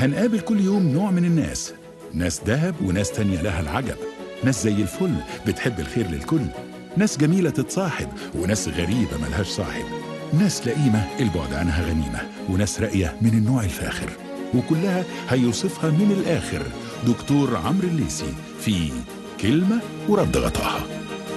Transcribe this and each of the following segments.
هنقابل كل يوم نوع من الناس ناس دهب وناس تانية لها العجب ناس زي الفل بتحب الخير للكل ناس جميلة تتصاحب وناس غريبة ملهاش صاحب ناس لئيمة البعد عنها غنيمة وناس راقية من النوع الفاخر وكلها هيوصفها من الآخر دكتور عمرو الليسي في كلمة ورد غطاها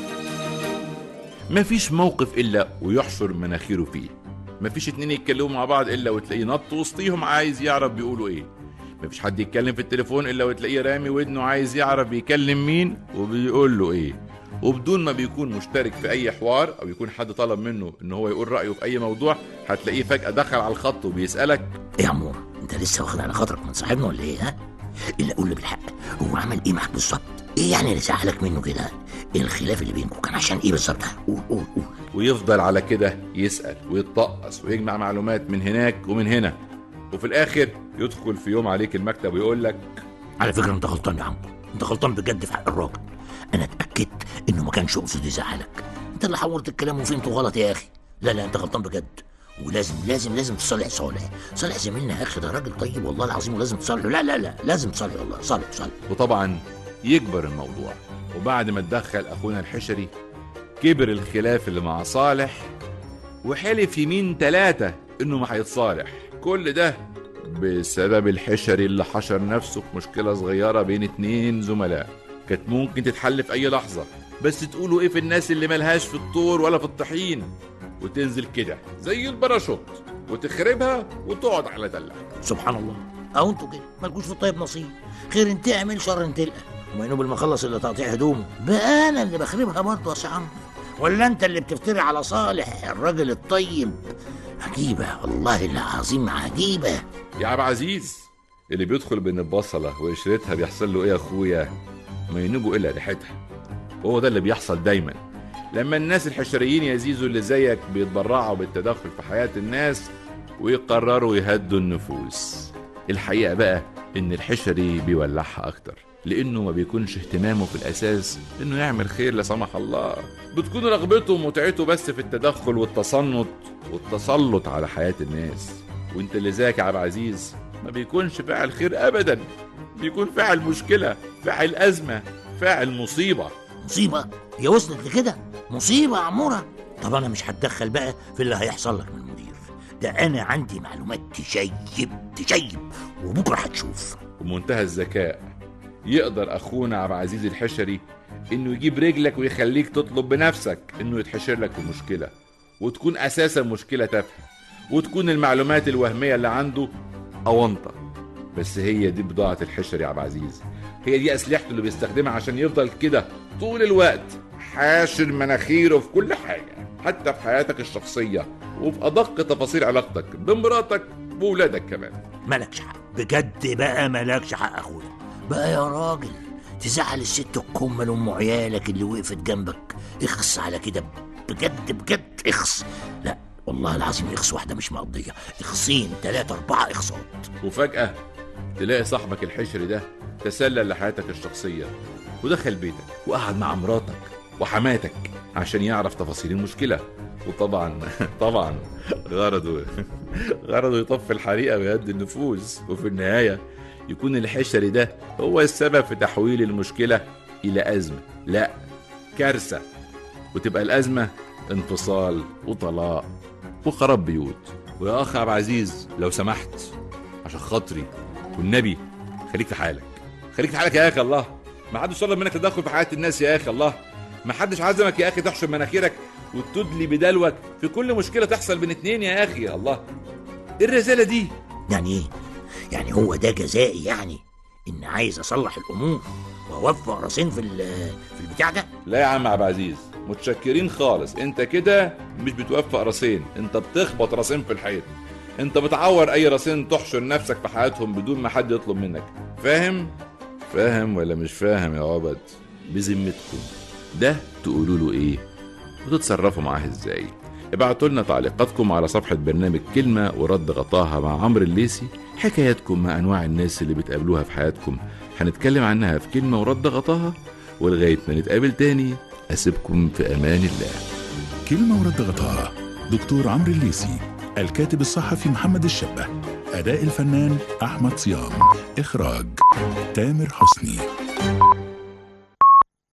مفيش موقف الا ويحشر مناخيره فيه مفيش اتنين يتكلموا مع بعض الا وتلاقيه نط وسطيهم عايز يعرف بيقولوا ايه مفيش حد يتكلم في التليفون الا وتلاقيه رامي ودنه عايز يعرف بيكلم مين وبيقول له ايه وبدون ما بيكون مشترك في اي حوار او يكون حد طلب منه ان هو يقول رايه في اي موضوع هتلاقيه فجاه دخل على الخط وبيسالك ايه يا عمور انت لسه واخد على خاطرك من صاحبنا ولا ايه ها الا قول لي بالحق هو عمل ايه معاك بالظبط ايه يعني اللي زعلك منه كده ايه الخلاف اللي بينكم كان عشان ايه بالظبط قول قول قول ويفضل على كده يسال ويتطقص ويجمع معلومات من هناك ومن هنا وفي الاخر يدخل في يوم عليك المكتب ويقول لك على فكره انت غلطان يا عمرو انت غلطان بجد في حق الراجل انا اتاكدت انه ما كانش يقصد يزعلك انت اللي حورت الكلام وفهمته غلط يا اخي لا لا انت غلطان بجد ولازم لازم لازم تصالح صالح صالح زميلنا يا اخي ده راجل طيب والله العظيم ولازم تصالحه لا لا لا لازم تصالح والله صالح صالح وطبعا يكبر الموضوع وبعد ما اتدخل اخونا الحشري كبر الخلاف اللي مع صالح وحلف يمين ثلاثة انه ما هيتصالح كل ده بسبب الحشري اللي حشر نفسه في مشكلة صغيرة بين اتنين زملاء كانت ممكن تتحل في اي لحظة بس تقولوا ايه في الناس اللي ملهاش في الطور ولا في الطحين وتنزل كده زي الباراشوت وتخربها وتقعد على دلك سبحان الله او انتوا كده مالكوش في الطيب نصيب خير انت اعمل شر انت تلقى وما ينوب المخلص الا تقطيع هدومه بقى انا اللي بخربها برضه يا سي عمرو ولا انت اللي بتفتري على صالح الراجل الطيب عجيبة والله العظيم عجيبة يا عبد عزيز اللي بيدخل بين البصلة وقشرتها بيحصل له ايه يا اخويا ما ينوبوا الا ريحتها وهو ده اللي بيحصل دايما لما الناس الحشريين يا زيزو اللي زيك بيتبرعوا بالتدخل في حياة الناس ويقرروا يهدوا النفوس الحقيقة بقى ان الحشري بيولعها اكتر لانه ما بيكونش اهتمامه في الاساس انه يعمل خير لا سمح الله بتكون رغبته ومتعته بس في التدخل والتصنت والتسلط على حياة الناس وانت اللي زيك يا عبد العزيز ما بيكونش فاعل خير ابدا بيكون فاعل مشكلة فاعل ازمة فاعل مصيبة مصيبة هي وصلت لكده مصيبة يا عمورة طب انا مش هتدخل بقى في اللي هيحصل لك من المدير ده انا عندي معلومات تشيب تشيب وبكره هتشوف ومنتهى الذكاء يقدر اخونا عبد العزيز الحشري انه يجيب رجلك ويخليك تطلب بنفسك انه يتحشر لك في مشكله وتكون اساسا مشكله تافهه وتكون المعلومات الوهميه اللي عنده اونطه بس هي دي بضاعه الحشري يا عبد العزيز هي دي اسلحته اللي بيستخدمها عشان يفضل كده طول الوقت حاشر مناخيره في كل حاجه حتى في حياتك الشخصيه وفي ادق تفاصيل علاقتك بمراتك وولادك كمان مالكش حق بجد بقى مالكش حق اخويا بقى يا راجل تزعل الست الكمل ام عيالك اللي وقفت جنبك اخص على كده بجد بجد اخص لا والله العظيم اخص واحده مش مقضيه اخصين ثلاثه اربعه اخصات وفجأة تلاقي صاحبك الحشري ده تسلل لحياتك الشخصية ودخل بيتك وقعد مع مراتك وحماتك عشان يعرف تفاصيل المشكلة وطبعا طبعا غرضه غرضه يطفي الحريقة ويهدي النفوس وفي النهاية يكون الحشري ده هو السبب في تحويل المشكلة إلى أزمة لا كارثة وتبقى الأزمة انفصال وطلاق وخراب بيوت ويا أخ عبد العزيز لو سمحت عشان خاطري والنبي خليك في حالك خليك في حالك يا اخي الله ما حدش طلب منك تدخل في حياه الناس يا اخي الله ما حدش عزمك يا اخي تحشر مناخيرك وتدلي بدلوك في كل مشكله تحصل بين اتنين يا اخي يا الله ايه الرساله دي يعني ايه يعني هو ده جزائي يعني ان عايز اصلح الامور واوفق راسين في ال- في البتاع ده لا يا عم عبد العزيز متشكرين خالص انت كده مش بتوفق راسين انت بتخبط راسين في الحيط انت بتعور اي راسين تحشر نفسك في حياتهم بدون ما حد يطلب منك فاهم فاهم ولا مش فاهم يا عبد بذمتكم ده تقولوا له ايه وتتصرفوا معاه ازاي ابعتوا لنا تعليقاتكم على صفحة برنامج كلمة ورد غطاها مع عمرو الليسي حكاياتكم مع أنواع الناس اللي بتقابلوها في حياتكم هنتكلم عنها في كلمة ورد غطاها ولغاية ما نتقابل تاني أسيبكم في أمان الله كلمة ورد غطاها دكتور عمرو الليسي الكاتب الصحفي محمد الشبه أداء الفنان أحمد صيام إخراج تامر حسني